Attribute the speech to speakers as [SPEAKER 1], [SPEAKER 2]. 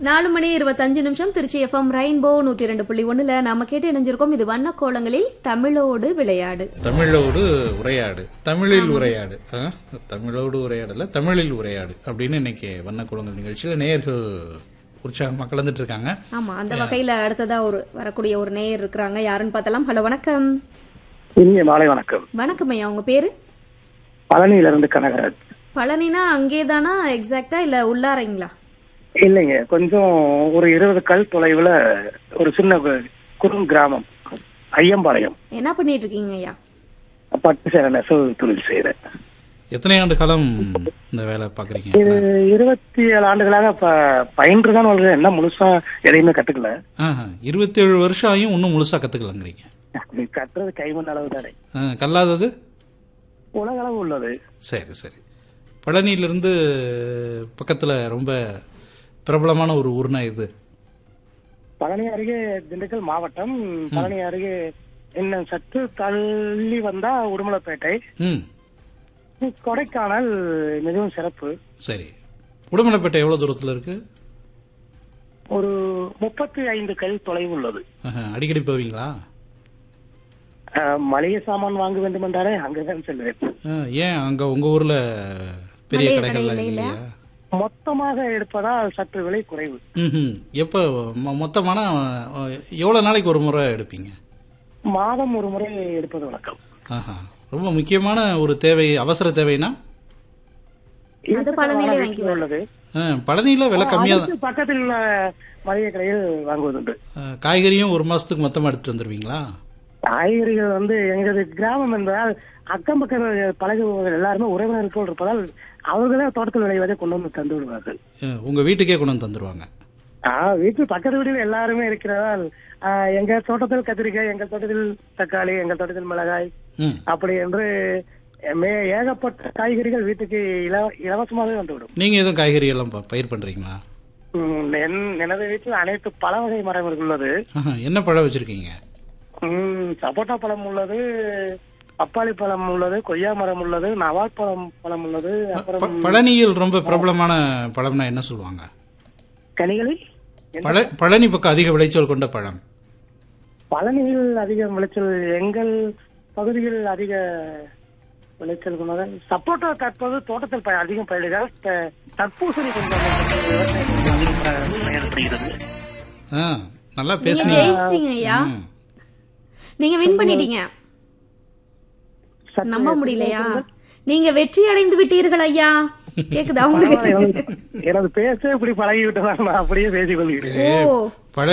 [SPEAKER 1] நாலு மணி இருபத்தஞ்சு நிமிஷம் திருச்சி எஃப்எம் ரெயின்போ நூத்தி ரெண்டு புள்ளி ஒண்ணுல நாம கேட்டு இணைஞ்சிருக்கோம் இது வண்ண கோலங்களில் தமிழோடு விளையாடு
[SPEAKER 2] தமிழோடு உரையாடு தமிழில் உரையாடு ஆ? தமிழோடு உரையாடல தமிழில் உரையாடு அப்படின்னு இன்னைக்கு வண்ணக்குளங்கள் நிகழ்ச்சியில் நேயர்கள் உற்சாகமாக கலந்துட்டு இருக்காங்க
[SPEAKER 1] ஆமா அந்த வகையில அடுத்ததா ஒரு வரக்கூடிய ஒரு நேயர் இருக்கிறாங்க யாருன்னு பார்த்தலாம் ஹலோ வணக்கம்
[SPEAKER 3] இனிய மாலை வணக்கம்
[SPEAKER 1] வணக்கம் ஐயா உங்க பேரு
[SPEAKER 3] பழனியிலிருந்து கனகராஜ்
[SPEAKER 1] பழனினா அங்கேதானா எக்ஸாக்டா இல்ல உள்ளாரைங்களா
[SPEAKER 3] இல்லைங்க கொஞ்சம் ஒரு இருபது கல் தொலைவுல ஒரு சின்ன கு- குறும் கிராமம் ஐயம்பாளையம்
[SPEAKER 1] என்ன பண்ணிட்டு இருக்கீங்க ஐயா
[SPEAKER 3] பட்டு சேர நெசவு தொழில் செய்யறேன்
[SPEAKER 2] எத்தனை ஆண்டு காலம் இந்த வேலை பார்க்குறீங்க
[SPEAKER 3] இது இருபத்தி ஏழு ஆண்டுகளாக ப- பயின்றுதான் வருது என்ன முழுசா எதையுமே கத்துக்கல
[SPEAKER 2] ஆஹா இருபத்தேழு வருஷம் ஆகியும் இன்னும் முழுசாக கற்றுக்கலாங்கிறீங்க
[SPEAKER 3] இது கட்டுறது கைமண் அளவு தானே
[SPEAKER 2] கல்லாதது
[SPEAKER 3] உலக அளவு உள்ளது
[SPEAKER 2] சரி சரி பழனியிலிருந்து பக்கத்தில் ரொம்ப பிரபலமான ஒரு ஊர்னா இது
[SPEAKER 3] பழனி அருகே திண்டுக்கல் மாவட்டம் பழனி அருகே இன்னும் சற்று தள்ளி வந்தா உடுமலைப்பேட்டை
[SPEAKER 2] ம்
[SPEAKER 3] கொடைக்கானல் மிகவும் சிறப்பு
[SPEAKER 2] சரி உடுமலைப்பேட்டை எவ்வளோ தூரத்தில் இருக்கு
[SPEAKER 3] ஒரு முப்பத்தி ஐந்து கல் தொலைவு உள்ளது
[SPEAKER 2] ஆஹா, அடிக்கடி போவீங்களா
[SPEAKER 3] அஹ், மளிகை சாமான் வாங்க வேண்டும் என்றாலே அங்கதான் செல்வேன்
[SPEAKER 2] ஆ, ஏன் அங்கே உங்கள் ஊரில் பெரிய
[SPEAKER 1] மளிகை
[SPEAKER 2] கடைகள்லாம்
[SPEAKER 1] கடை
[SPEAKER 2] இல்லையா
[SPEAKER 3] மொத்தமாக எடுப்பதால் சற்று விலை குறைவு
[SPEAKER 2] ம் எப்போ மொ- மொத்தமான அஹ், எவ்வளோ நாளைக்கு ஒரு முறை எடுப்பீங்க
[SPEAKER 3] மாதம் ஒரு முறை எடுப்பது வழக்கம்
[SPEAKER 2] ஆஹா ரொம்ப முக்கியமான ஒரு தேவை அவசர தேவைனா
[SPEAKER 1] அது பழனியிலே வாங்கி வர
[SPEAKER 3] உள்ளது
[SPEAKER 2] பழனியில் விலை கம்மியாக தான்
[SPEAKER 3] அதுக்கு பக்கத்தில் உள்ள மளிகை கடையில் வாங்குவதுண்டு
[SPEAKER 2] அஹ், காய்கறியும் ஒரு மாதத்துக்கு மொத்தமாக எடுத்துட்டு வந்துடுவீங்களா
[SPEAKER 3] காய்கறிகள் வந்து எங்களது கிராமம் என்பதால் அக்கம் பக்கம் பழகுபவர்கள் எல்லாருமே உறவினர்கள் இருப்பதால் அவர்களே தோட்டத்தில் விளைவதை கொண்டு வந்து தந்து விடுவார்கள்
[SPEAKER 2] அஹ், உங்க வீட்டுக்கே கொண்டு வந்து தந்துருவாங்க
[SPEAKER 3] ஆஹ் வீட்டு பக்கத்து வீடுகள் எல்லாருமே இருக்கிறதால் ஆஹ் எங்க தோட்டத்தில் கத்திரிக்காய் எங்கள் தோட்டத்தில் தக்காளி எங்கள் தோட்டத்தில் மிளகாய்
[SPEAKER 2] ம்
[SPEAKER 3] அப்படி என்று மே ஏகப்பட்ட காய்கறிகள் வீட்டுக்கு இல- இலவசமாகவே வந்துவிடும்
[SPEAKER 2] நீங்கள் எதுவும் காய்கறி எல்லாம் ப- பயிர் பண்ணுறீங்களா
[SPEAKER 3] உம், என்- எனது வீட்டில் அனைத்து பல வகை மரங்கள் உள்ளது
[SPEAKER 2] ஆஹா, என்ன பழம் வச்சுருக்கீங்க
[SPEAKER 3] உம், சப்போட்டா பழம் உள்ளது பப்பாளி பழம் உள்ளது கொய்யா மரம் உள்ளது நவாப் பழம் பழம் உள்ளது அப்புறம்
[SPEAKER 2] பழனியில் ரொம்ப பிரபலமான பழம்னா என்ன சொல்லுவாங்க
[SPEAKER 3] கனிகளில்
[SPEAKER 2] பழ பழனி பக்கம் அதிக விளைச்சல் கொண்ட பழம்
[SPEAKER 3] பழனியில் அதிக விளைச்சல் எங்கள் பகுதியில் அதிக விளைச்சல் கொண்டது சப்போட்டா தற்போது தோட்டத்தில் ப- அதிகம் பயிரிடுகிறார் த- தர்பூசணி கொஞ்சம் விவசாயம் அதிகம் ப- பயிரிடப்படுகிறது
[SPEAKER 2] ஆ நல்லா
[SPEAKER 1] நீங்க
[SPEAKER 2] பேசுனீங்க
[SPEAKER 1] ஜெயிச்சிட்டீங்க ஐயா
[SPEAKER 2] ம்.
[SPEAKER 1] நீங்க வின் பண்ணிட்டீங்க
[SPEAKER 3] சற்று
[SPEAKER 1] நம்ப முடியலையா நீங்க வெற்றி அடைந்து விட்டீர்கள் ஐயா கேக்குதா உங்களுக்கு
[SPEAKER 3] எனது பேச இப்படி பழகி விட்டதால் நான் அப்படியே பேசிக் கொள்கிறேன்
[SPEAKER 1] ஓ